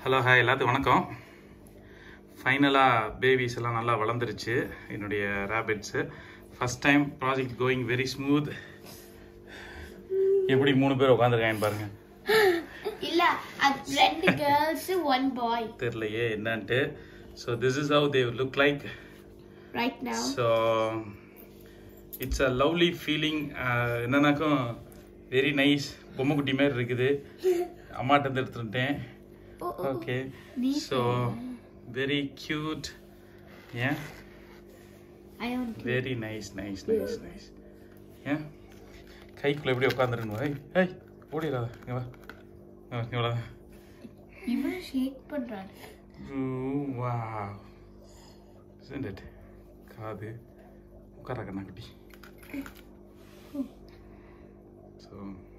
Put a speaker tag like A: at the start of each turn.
A: hello hi எல்லாத்துக்கும் வணக்கம் ஃபைனலாக பேபிஸ் எல்லாம் நல்லா வளர்ந்துருச்சு என்னுடைய rabbits first time project going very smooth எப்படி மூணு பேர் உட்காந்துருக்காங்கன்னு பாருங்க
B: இல்ல அது ரெண்டு கேர்ள்ஸ் ஒன் பாய்
A: தெரியலையே என்னன்ட்டு so this is how they look like
B: right now
A: so it's a lovely feeling என்னன்னாக்கும் வெரி நைஸ் பொம்மை குட்டி மாதிரி இருக்குது அம்மாட்ட இருந்து எடுத்துட்டேன் ஓகே ஸோ வெரி க்யூட் ஏன்
B: I want
A: very nice nice nice nice ஏன் கைக்குள்ள எப்படி உட்காந்துருன்னு ஏய் ஏய் ஓடிடாத இங்க வா இங்க வா, இங்க வா
B: இவன் ஷேக் பண்றாரு
A: வா isn't it காது உட்கார கண்ணா குட்டி ஸோ